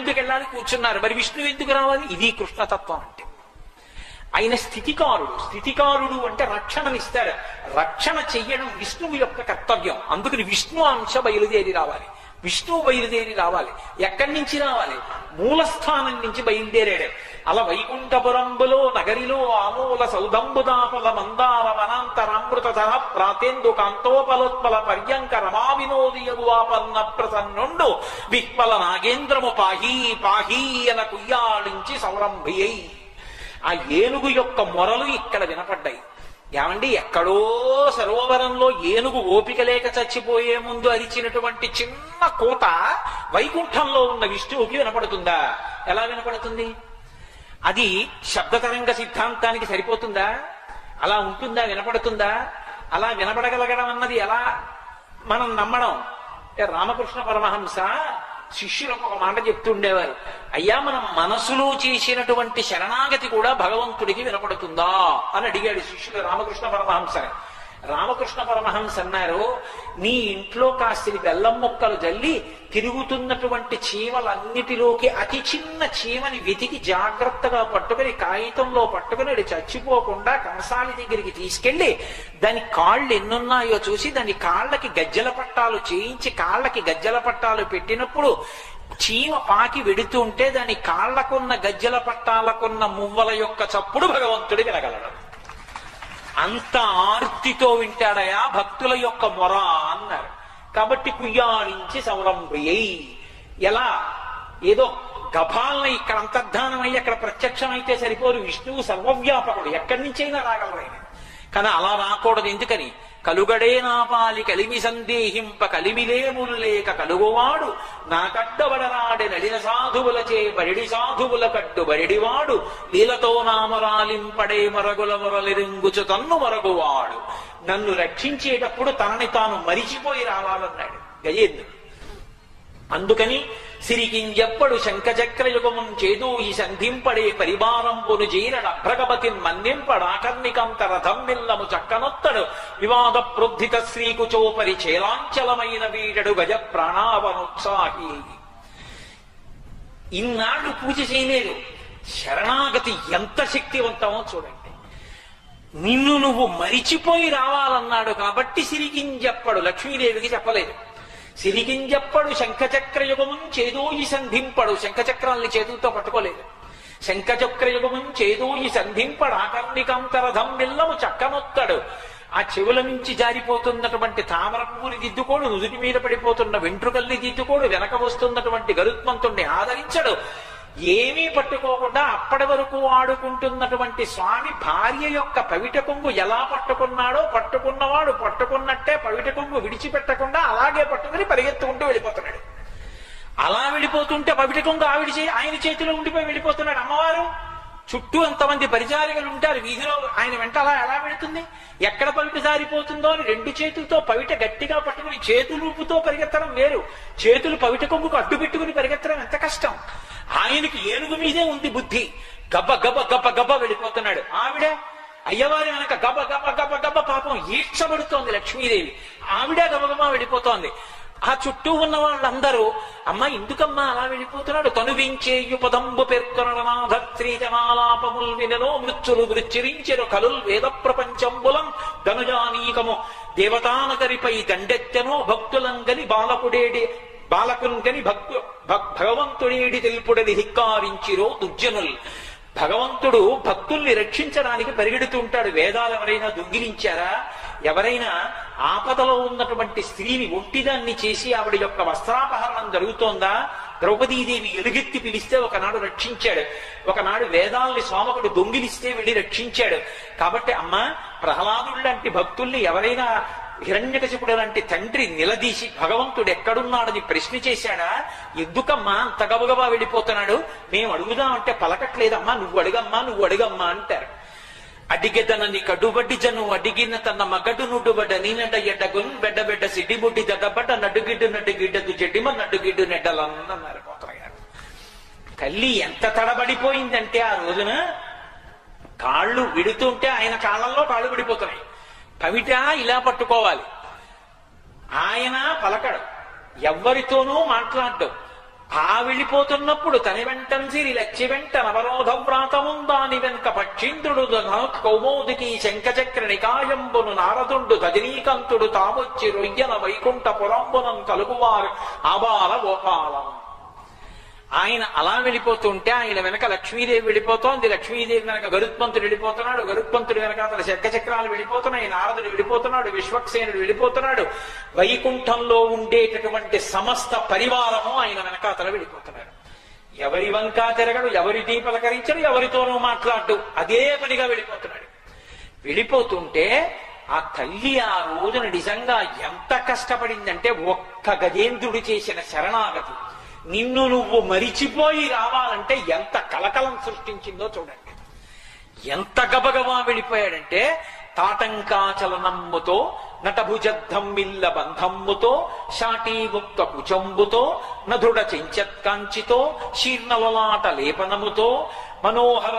ఎందుకు వెళ్ళాలి కూర్చున్నారు మరి విష్ణువు ఎందుకు రావాలి ఇది కృష్ణతత్వం అంటే ఆయన స్థితికారుడు స్థితికారుడు అంటే రక్షణనిస్తాడు రక్షణ చెయ్యడం విష్ణువు యొక్క కర్తవ్యం అందుకని విష్ణు అంశ బయలుదేరి రావాలి విష్ణువు బయలుదేరి రావాలి ఎక్కడి నుంచి రావాలి మూలస్థానం నుంచి బయలుదేరాడు అలా వైకుంఠపురంబులో నగరిలో ఆమూల సౌదంబుదాపల మందార వనాంతరామృత సహ ప్రాతేందు కాంతోపలోత్పల పర్యంక రమా వినోదియగువాపన్న ప్రసన్నుండు విహ్వల నాగేంద్రము పాహీ పాహీ అన కుయ్యాళించి సౌరంభియై ఆ ఏనుగు యొక్క మొరలు ఇక్కడ వినపడ్డాయి ఏమండి ఎక్కడో సరోవరంలో ఏనుగు ఓపిక లేక చచ్చిపోయే ముందు అరిచినటువంటి చిన్న కోత వైకుంఠంలో ఉన్న విష్ణువుకి వినపడుతుందా ఎలా వినపడుతుంది అది శబ్దతరంగ సిద్ధాంతానికి సరిపోతుందా అలా ఉంటుందా వినపడుతుందా అలా వినపడగలగడం అన్నది ఎలా మనం నమ్మడం ఏ రామకృష్ణ పరమహంస శిష్యులకు ఒక మాట చెప్తుండేవారు అయ్యా మనం మనసులో చేసినటువంటి శరణాగతి కూడా భగవంతుడికి వినపడుతుందా అని అడిగాడు శిష్యుడు రామకృష్ణ పరమహంసని రామకృష్ణ పరమహంస అన్నారు నీ ఇంట్లో కాస్తిని బెల్లం మొక్కలు జల్లి తిరుగుతున్నటువంటి చీమలన్నిటిలోకి అతి చిన్న చీమని వెతికి జాగ్రత్తగా పట్టుకుని కాగితంలో పట్టుకుని అది చచ్చిపోకుండా కంసాలి దగ్గరికి తీసుకెళ్లి దాని కాళ్ళు ఎన్నున్నాయో చూసి దాని కాళ్ళకి గజ్జల పట్టాలు చేయించి కాళ్ళకి గజ్జల పట్టాలు పెట్టినప్పుడు చీమ పాకి వెడుతుంటే దాని కాళ్లకున్న గజ్జల పట్టాలకున్న మువ్వల యొక్క చప్పుడు భగవంతుడు వినగలడు అంత ఆర్తితో వింటాడయా భక్తుల యొక్క మొర అన్నారు కాబట్టి కుయ్యాడించి సౌరంభ్రియై ఎలా ఏదో గభాలన ఇక్కడ అంతర్ధానమై అక్కడ ప్రత్యక్షమైతే సరిపోరు విష్ణువు సర్వవ్యాపకుడు ఎక్కడి నుంచైనా రాగలరు ఆయన కానీ అలా రాకూడదు ఎందుకని కలుగడే నాపాలి కలిమి సందేహింప కలిమిలేములు లేక కలుగువాడు నా కట్టబడరాడి నడిన సాధువులచే బరిడి సాధువుల కట్టు బరిడివాడు నీలతో నామరాలింపడే మరగుల మొరలిరింగుచు తన్ను మరగువాడు నన్ను రక్షించేటప్పుడు తనని తాను మరిచిపోయి రావాలన్నాడు గజేంద్రుడు అందుకని సిరికింజెప్పడు శంఖచక్రయుగమున్ చేదు ఈ సంధింపడే పరివారంపును జీరడ భ్రగపతిన్ మన్నింపడాకర్ణికంత రథం మిల్లము చక్కనొత్తడు వివాద ప్రోద్ధిత శ్రీకుచోపరి చేలాంచలమైన వీడడు గజ ప్రాణావనోత్సాహి ఇన్నాళ్ళు పూజ చేయలేదు శరణాగతి ఎంత శక్తివంతమో చూడండి నిన్ను నువ్వు మరిచిపోయి రావాలన్నాడు కాబట్టి సిరికింజెప్పడు లక్ష్మీదేవికి చెప్పలేదు సిరికింజెప్పడు శంఖచక్రయుగమున్ చేదోయి సంధింపడు శంఖచక్రాల్ని చేతులతో పట్టుకోలేదు శంఖచక్రయుగమున్ చేదోయి సంధింపడు ఆకర్ణికంతరథం మిల్లము చక్కనొత్తడు ఆ చెవుల నుంచి జారిపోతున్నటువంటి తామర పువ్వుని దిద్దుకోడు నుదుటి మీద పడిపోతున్న వెంట్రుకల్ని దిద్దుకోడు వెనక వస్తున్నటువంటి గరుత్మంతుణ్ణి ఆదరించడు ఏమీ పట్టుకోకుండా అప్పటి వరకు ఆడుకుంటున్నటువంటి స్వామి భార్య యొక్క పవిట కొంగు ఎలా పట్టుకున్నాడో పట్టుకున్నవాడు పట్టుకున్నట్టే పవిట కొంగు విడిచిపెట్టకుండా అలాగే పట్టుకుని పరిగెత్తుకుంటూ వెళ్ళిపోతున్నాడు అలా వెళ్ళిపోతుంటే పవిట కొంగు ఆవిడ చే ఆయన చేతిలో ఉండిపోయి వెళ్ళిపోతున్నాడు అమ్మవారు చుట్టూ ఎంతమంది పరిచారికలు ఉంటారు వీధిలో ఆయన వెంట అలా ఎలా వెళుతుంది ఎక్కడ పవిట జారిపోతుందో అని రెండు చేతులతో పవిట గట్టిగా పట్టుకుని చేతులూపుతో పరిగెత్తడం వేరు చేతులు పవిట కొంగుకు అడ్డు పెట్టుకుని పరిగెత్తడం ఎంత కష్టం ఆయనకి ఏనుగు మీదే ఉంది బుద్ధి గబ్బ గబ్బ గబ్బ గబ్బ వెళ్ళిపోతున్నాడు ఆవిడ అయ్యవారి వెనక గబ గబ గబ గబ పాపం ఈడ్చబడుతోంది లక్ష్మీదేవి ఆవిడ గబగబా వెళ్ళిపోతోంది ఆ చుట్టూ ఉన్న వాళ్ళందరూ అమ్మ ఎందుకమ్మా అలా వెళ్ళిపోతున్నాడు తనువించేయు పదంబు పేర్కొననాథ శ్రీజనాలాపముల్ వినలో మృత్యులు మృత్యురించెరు కలుల్ వేద ప్రపంచంబులం ధనుజానీకము దేవతానగరిపై దండెత్తెనో భక్తులంగని బాలకుడేడి బాలకున్గని భక్తు భక్- భగవంతుడేడి తెలుపుడని ధిక్కారించిరో దుర్జనుల్ భగవంతుడు భక్తుల్ని రక్షించడానికి పరిగెడుతుంటాడు వేదాలు ఎవరైనా దొంగిలించారా ఎవరైనా ఆపదలో ఉన్నటువంటి స్త్రీని ఒంటిదాన్ని చేసి ఆవిడ యొక్క వస్త్రాపహరణం జరుగుతోందా ద్రౌపదీదేవి ఎలుగెత్తి పిలిస్తే ఒకనాడు రక్షించాడు ఒకనాడు వేదాల్ని సోమకుడు దొంగిలిస్తే వెళ్ళి రక్షించాడు కాబట్టి అమ్మ ప్రహ్లాదుడు లాంటి భక్తుల్ని ఎవరైనా హిరణ్యకశిపుడు లాంటి తండ్రి నిలదీసి భగవంతుడు ఎక్కడున్నాడని ప్రశ్న చేశాడా ఎందుకమ్మా అంత గబగబా వెళ్ళిపోతున్నాడు మేము అడుగుదామంటే పలకట్లేదమ్మా నువ్వు అడుగమ్మా నువ్వు అడుగమ్మా అంటారు అడిగెదనని కడుబడ్డి జను అడిగిన తన మగడు నుడుబడ నీనడ ఎడ్డగున్ బెడ్డ బెడ్డ సిడ్డిబుడ్డి దడ్డబడ్డ నడుగిడ్డు నడుగిడ్డకు జడ్డిమ నడుగిడ్డు నెడ్డలన్నన్నారు పోతయ్య గారు తల్లి ఎంత తడబడిపోయిందంటే ఆ రోజున కాళ్ళు విడుతుంటే ఆయన కాళ్ళల్లో కాళ్ళు విడిపోతున్నాయి పవిట ఇలా పట్టుకోవాలి ఆయన పలకడు ఎవ్వరితోనూ మాట్లాడ్డు ఆ వెళ్ళిపోతున్నప్పుడు తని వెంటం సిరి లచ్చి వెంట నవరోధ వ్రాతముందాని వెనుక పక్షీంద్రుడు కౌమోదికి శంఖచక్ర నికాయంబును నారదుండు గజనీకంతుడు తామొచ్చి రొయ్యన వైకుంఠ పురంబునం కలుగువారు ఆబాల గోపాలం ఆయన అలా వెళ్ళిపోతుంటే ఆయన వెనక లక్ష్మీదేవి వెళ్ళిపోతోంది లక్ష్మీదేవి వెనక గరుత్మంతుడు వెళ్ళిపోతున్నాడు గరుత్మంతుడు వెనక అతని శంఖచక్రాలు వెళ్ళిపోతున్నాయి నారదుడు వెళ్ళిపోతున్నాడు విశ్వక్సేనుడు వెళ్ళిపోతున్నాడు వైకుంఠంలో ఉండేటటువంటి సమస్త పరివారము ఆయన వెనక అతను వెళ్ళిపోతున్నాడు ఎవరి వంక తిరగడు ఎవరిని పలకరించడు ఎవరితోనూ మాట్లాడు అదే పనిగా వెళ్ళిపోతున్నాడు వెళ్ళిపోతుంటే ఆ తల్లి ఆ రోజున నిజంగా ఎంత కష్టపడిందంటే ఒక్క గజేంద్రుడు చేసిన శరణాగతి నిన్ను నువ్వు మరిచిపోయి రావాలంటే ఎంత కలకలం సృష్టించిందో చూడండి ఎంత గబగబా వెళ్ళిపోయాడంటే తాటంకాచలనమ్ముతో నటభుజద్ధమ్మిల్ల బంధమ్ముతో షాటీముక్త కుచంబుతో నధుడ చెంచత్కాంచితో శీర్ణలలాట లేపనముతో మనోహర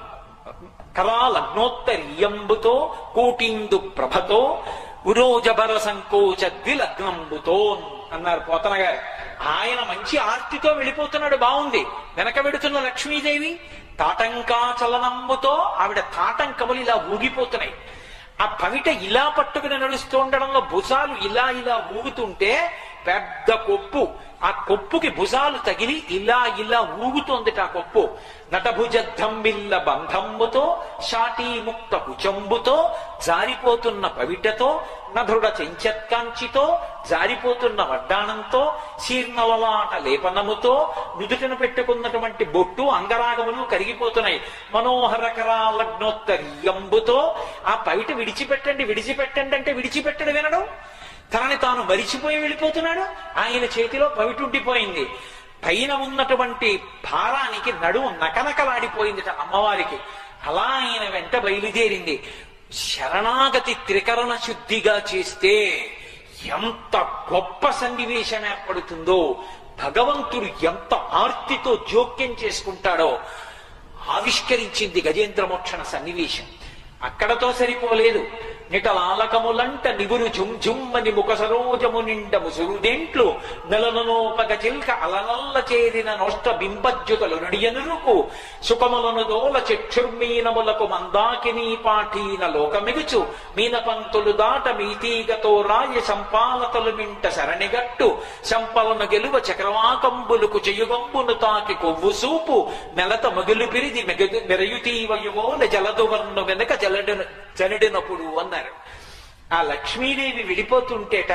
కరాలగ్నోత్తరీయంబుతో కోటిందు ప్రభతో ఉరోజబర సంకోచ ద్విలగ్నంబుతో అన్నారు పోతన గారు ఆయన మంచి ఆర్తితో వెళ్ళిపోతున్నాడు బాగుంది వెనక వెడుతున్న లక్ష్మీదేవి తాటంకాచలనంబుతో ఆవిడ తాటంకములు ఇలా ఊగిపోతున్నాయి ఆ పవిట ఇలా పట్టుకుని నడుస్తూ ఉండడంలో భుజాలు ఇలా ఇలా ఊగుతుంటే పెద్ద కొప్పు ఆ కొప్పుకి భుజాలు తగిలి ఇలా ఇలా ఊగుతోంది ఆ కొప్పు నటభుజద్ధమ్మిల్ల బంధమ్ముతో షాటీముక్త కుచంబుతో జారిపోతున్న పవిటతో నధుడ చెంచత్కాంచితో జారిపోతున్న వడ్డాణంతో శీర్ణలలాట లేపనముతో నుదుటిన పెట్టుకున్నటువంటి బొట్టు అంగరాగములు కరిగిపోతున్నాయి మనోహర కరాలగ్నోత్తరీయంబుతో ఆ పవిట విడిచిపెట్టండి విడిచిపెట్టండి అంటే విడిచిపెట్టడు వినడం తనని తాను మరిచిపోయి వెళ్ళిపోతున్నాడు ఆయన చేతిలో పవిటుండిపోయింది పైన ఉన్నటువంటి భారానికి నడుము నకనకలాడిపోయిందిట అమ్మవారికి అలా ఆయన వెంట బయలుదేరింది శరణాగతి త్రికరణ శుద్ధిగా చేస్తే ఎంత గొప్ప సన్నివేశం ఏర్పడుతుందో భగవంతుడు ఎంత ఆర్తితో జోక్యం చేసుకుంటాడో ఆవిష్కరించింది గజేంద్ర మోక్షణ సన్నివేశం అక్కడతో సరిపోలేదు నిటలాలకములంట నిగురు జుమ్ జుమ్మని ముఖ సరోజము నిండ ముసురుదేంట్లు నెలనోపగ చిల్క అలనల్ల చేరిన నోష్ట బింబజ్యుతలు నడియనురుకు సుఖములను దోల చక్షుర్మీనములకు మందాకినీ పాఠీన లోకమిగుచు మీన పంతులు దాట మీతీగతో రాయ సంపాలతలు మింట శరణిగట్టు సంపలను గెలువ చక్రవాకంబులకు చెయ్యుగంబును తాకి కొవ్వు సూపు మెలత మగులు పిరిది మెగదు మెరయుతీవయువోల జలదువర్ను వెనక జలడిన జలడినప్పుడు అన్నారు ఆ లక్ష్మీదేవి విడిపోతుంటేట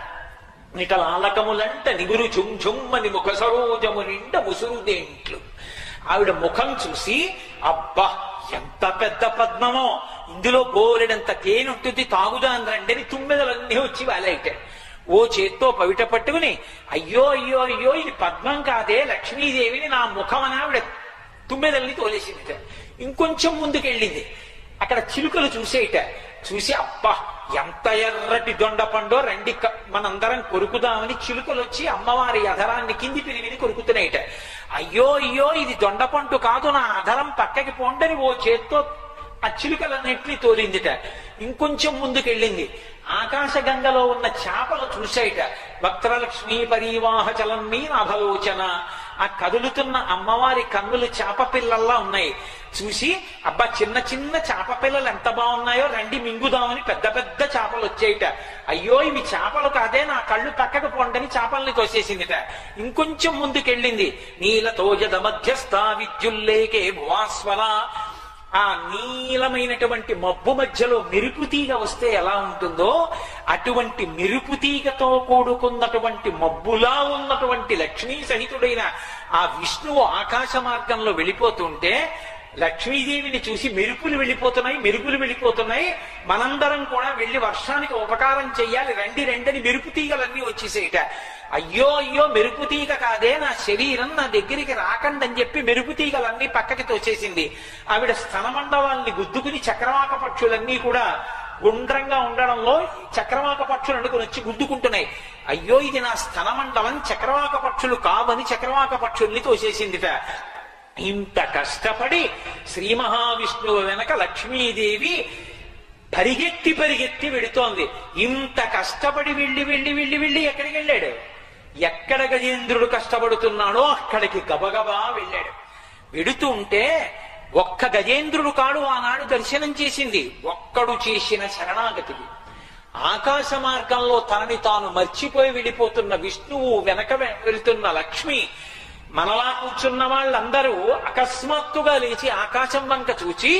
నిటలాలకములంట నిగురు ఝుమ్ ఝుమ్మని ముఖ సరోజము నిండ ముసురుదేంట్లు ఆవిడ ముఖం చూసి అబ్బా ఎంత పెద్ద పద్మమో ఇందులో బోలెడంత తేనుంటుంది తాగుదాన్ రండని తుమ్మెదలన్నీ వచ్చి వాలైటాయి ఓ చేత్తో పవిట పట్టుకుని అయ్యో అయ్యో అయ్యో ఇది పద్మం కాదే లక్ష్మీదేవిని నా ముఖం అని ఆవిడ తుమ్మెదల్ని తోలేసింది ఇంకొంచెం ముందుకెళ్ళింది అక్కడ చిలుకలు చూసేట చూసి అబ్బా ఎంత ఎర్రటి దొండ పండో రండి క- మనందరం కొరుకుదామని చిలుకలు వచ్చి అమ్మవారి అధరాన్ని కింది పిరివిని కొరుకుతున్నాయిట అయ్యో అయ్యో ఇది దొండ పండు కాదు నా అధరం పక్కకి పోండని ఓ చేత్తో ఆ చిలుకలన్నింటినీ తోలిందిట ఇంకొంచెం ముందుకెళ్ళింది ఆకాశగంగలో ఉన్న చేపలు చూసాయిట వక్రలక్ష్మీ పరీవాహ చలం మీ నాభలోచన ఆ కదులుతున్న అమ్మవారి కన్నులు చేప పిల్లల్లా ఉన్నాయి చూసి అబ్బా చిన్న చిన్న చేప పిల్లలు ఎంత బాగున్నాయో రండి మింగుదామని పెద్ద పెద్ద చేపలు వచ్చాయిట అయ్యో ఇవి చేపలు కాదే నా కళ్ళు పక్కకు పొండని చేపల్ని తోసేసిందిట ఇంకొంచెం ముందుకెళ్ళింది నీలతోజద మధ్యస్థ విద్యుల్లేకే భువాస్వర ఆ నీలమైనటువంటి మబ్బు మధ్యలో మెరుపు తీగ వస్తే ఎలా ఉంటుందో అటువంటి మెరుపు తీగతో కూడుకున్నటువంటి మబ్బులా ఉన్నటువంటి లక్ష్మీ సహితుడైన ఆ విష్ణువు ఆకాశ మార్గంలో వెళ్ళిపోతుంటే లక్ష్మీదేవిని చూసి మెరుపులు వెళ్ళిపోతున్నాయి మెరుపులు వెళ్ళిపోతున్నాయి మనందరం కూడా వెళ్లి వర్షానికి ఉపకారం చెయ్యాలి రండి రెండని మెరుపు తీగలన్నీ వచ్చేసేట అయ్యో అయ్యో మెరుపు తీగ కాదే నా శరీరం నా దగ్గరికి రాకండి అని చెప్పి మెరుపు తీగలన్నీ పక్కకి తోచేసింది ఆవిడ స్తనమండవాల్ని గుద్దుకుని చక్రవాక పక్షులన్నీ కూడా గుండ్రంగా ఉండడంలో చక్రవాక పక్షులు అనుకుని వచ్చి గుద్దుకుంటున్నాయి అయ్యో ఇది నా స్తనమండలం చక్రవాక పక్షులు కావని చక్రవాక పక్షుల్ని తోసేసిందిట ఇంత కష్టపడి శ్రీ మహావిష్ణువు వెనక లక్ష్మీదేవి పరిగెత్తి పరిగెత్తి వెడుతోంది ఇంత కష్టపడి వెళ్ళి వెళ్ళి వెళ్ళి వెళ్ళి ఎక్కడికి వెళ్ళాడు ఎక్కడ గజేంద్రుడు కష్టపడుతున్నాడో అక్కడికి గబగబా వెళ్ళాడు వెడుతూ ఉంటే ఒక్క గజేంద్రుడు కాడు ఆనాడు దర్శనం చేసింది ఒక్కడు చేసిన శరణాగతికి ఆకాశ మార్గంలో తనని తాను మర్చిపోయి వెళ్ళిపోతున్న విష్ణువు వెనక వె- వెళ్తున్న లక్ష్మి మనలా కూర్చున్న వాళ్ళందరూ అకస్మాత్తుగా లేచి ఆకాశం వంక చూచి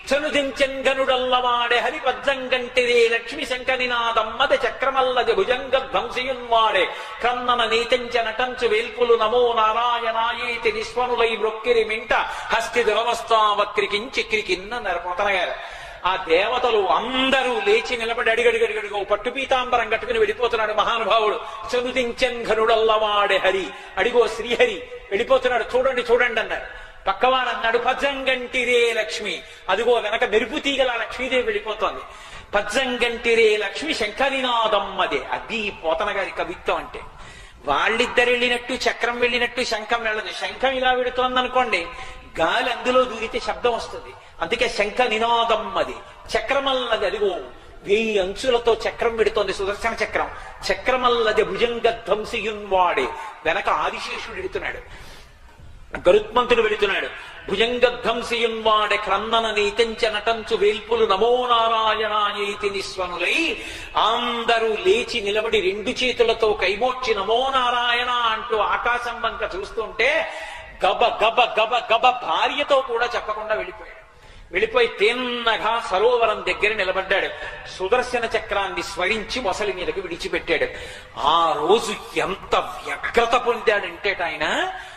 చనుదించంగనుడల్లవాడే హరిపద్దంగంటిదే లక్ష్మి శంకనినాదమ్మద చక్రమల్లది భుజంగ ధ్వంసియున్వాడే కన్నన నీతంచ నటంచు వేల్పులు నమో నారాయణాయేతి నిస్వనులై మృక్కిరి మింట హస్తి దురవస్థావక్రికించిక్రికిన్న నరపోతన గారు ఆ దేవతలు అందరూ లేచి నిలబడి అడిగడిగడిగడిగో పట్టు పీతాంబరం కట్టుకుని వెళ్ళిపోతున్నాడు మహానుభావుడు చదుదించన్ ఘనుడల్లవాడే హరి అడిగో శ్రీహరి వెళ్ళిపోతున్నాడు చూడండి చూడండి అన్నారు పక్కవాడు అన్నాడు పజ్జంగంటిరే లక్ష్మి అదిగో వెనక మెరుపు తీగల లక్ష్మీదేవి వెళ్ళిపోతోంది పజ్జంగంటిరే లక్ష్మి శంకరినాదమ్మదే అది పోతన గారి కవిత్వం అంటే వాళ్ళిద్దరు వెళ్ళినట్టు చక్రం వెళ్ళినట్టు శంఖం వెళ్ళదు శంఖం ఇలా వెడుతోంది అనుకోండి గాలి అందులో దూరితే శబ్దం వస్తుంది అందుకే శంఖ నినాదం అది చక్రమల్లది అదిగో వెయ్యి అంచులతో చక్రం పెడుతోంది సుదర్శన చక్రం చక్రమల్లది భుజంగ ధ్వంసియున్వాడే వెనక ఆదిశేషుడు ఎడుతున్నాడు గరుత్మంతుడు వెళుతున్నాడు భుజంగధ్వంసియున్వాడే క్రందన నీతంచ నటంచు వేల్పులు నమో నారాయణాయేతి నిస్వనులై అందరూ లేచి నిలబడి రెండు చేతులతో కైమోర్చి నమో నారాయణ అంటూ ఆకాశం వంక చూస్తుంటే గబ గబ గబ గబ భార్యతో కూడా చెప్పకుండా వెళ్ళిపోయాడు వెళ్ళిపోయి తిన్నగా సరోవరం దగ్గర నిలబడ్డాడు సుదర్శన చక్రాన్ని స్మరించి మొసలి మీదకి విడిచిపెట్టాడు ఆ రోజు ఎంత వ్యగ్రత పొందాడంటే ఆయన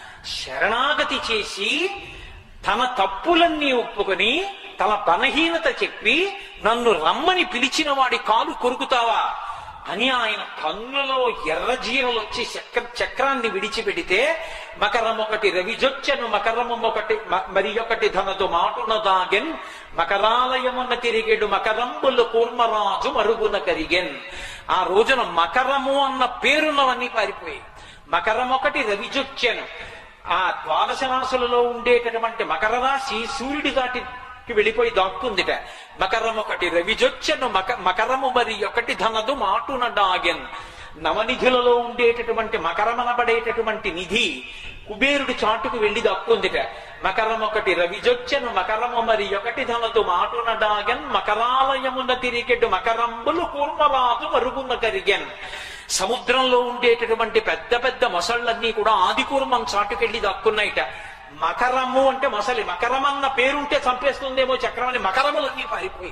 శరణాగతి చేసి తన తప్పులన్నీ ఒప్పుకొని తన బలహీనత చెప్పి నన్ను రమ్మని పిలిచిన వాడి కాలు కొరుకుతావా అని ఆయన కన్నులో ఎర్రజీరలు వచ్చి చక్ర చక్రాన్ని విడిచిపెడితే మకరం ఒకటి రవిజొచ్చను మకరము ఒకటి మ- మరి ఒకటి ధనదు మాటున దాగెన్ మకరాలయమున తిరిగెడు మకరంబులు కూర్మరాజు మరుగున కరిగెన్ ఆ రోజున మకరము అన్న పేరున్నవన్నీ పారిపోయి మకరం ఒకటి రవిజొచ్చెను ఆ ద్వాదశ రాశులలో ఉండేటటువంటి మకర రాశి సూర్యుడి దాటికి వెళ్ళిపోయి దాక్కుందిట మకరం ఒకటి రవిజొచ్చను మక మకరము మరి ఒకటి ధనదు మాటున డాగెన్ నవనిధులలో ఉండేటటువంటి మకరమనబడేటటువంటి నిధి కుబేరుడి చాటుకు వెళ్లి దక్కుందిట మకరం ఒకటి రవిజొచ్చను మకరము మరి ఒకటి ధనదు మాటున డాగెన్ మకరాలయమున తిరిగెడు మకరంబులు కూర్మరాజు మరుగున కరిగెన్ సముద్రంలో ఉండేటటువంటి పెద్ద పెద్ద మొసళ్ళన్నీ కూడా ఆదికూర్మం చాటుకెళ్లి దక్కున్నాయిట మకరము అంటే మొసలి మకరం అన్న పేరుంటే చంపేస్తుందేమో చక్రమని మకరములన్నీ పారిపోయి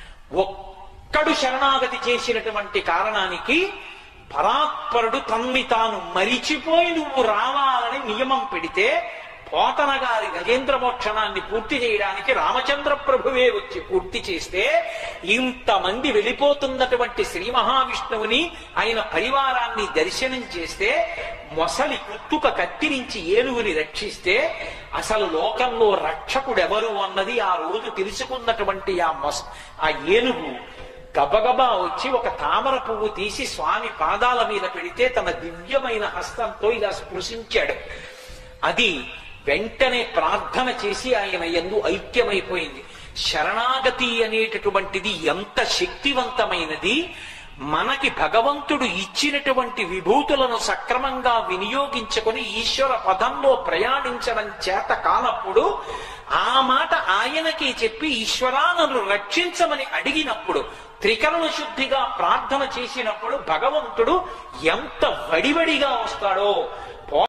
ఒక్కడు శరణాగతి చేసినటువంటి కారణానికి పరాత్పరుడు తన్ని తాను మరిచిపోయి నువ్వు రావాలని నియమం పెడితే పోతన గారి గజేంద్ర మోక్షణాన్ని పూర్తి చేయడానికి రామచంద్ర ప్రభువే వచ్చి పూర్తి చేస్తే ఇంతమంది వెళ్ళిపోతున్నటువంటి శ్రీ మహావిష్ణువుని ఆయన పరివారాన్ని దర్శనం చేస్తే మొసలి కుత్తుక కత్తిరించి ఏనుగుని రక్షిస్తే అసలు లోకంలో రక్షకుడెవరు అన్నది ఆ రోజు తెలుసుకున్నటువంటి ఆ మొస ఆ ఏనుగు గబగబా వచ్చి ఒక తామర పువ్వు తీసి స్వామి పాదాల మీద పెడితే తన దివ్యమైన హస్తంతో ఇలా స్పృశించాడు అది వెంటనే ప్రార్థన చేసి ఆయన ఎందు ఐక్యమైపోయింది శరణాగతి అనేటటువంటిది ఎంత శక్తివంతమైనది మనకి భగవంతుడు ఇచ్చినటువంటి విభూతులను సక్రమంగా వినియోగించుకొని ఈశ్వర పదంలో ప్రయాణించడం చేత కానప్పుడు ఆ మాట ఆయనకి చెప్పి ఈశ్వరా నన్ను రక్షించమని అడిగినప్పుడు త్రికరణ శుద్ధిగా ప్రార్థన చేసినప్పుడు భగవంతుడు ఎంత వడివడిగా వస్తాడో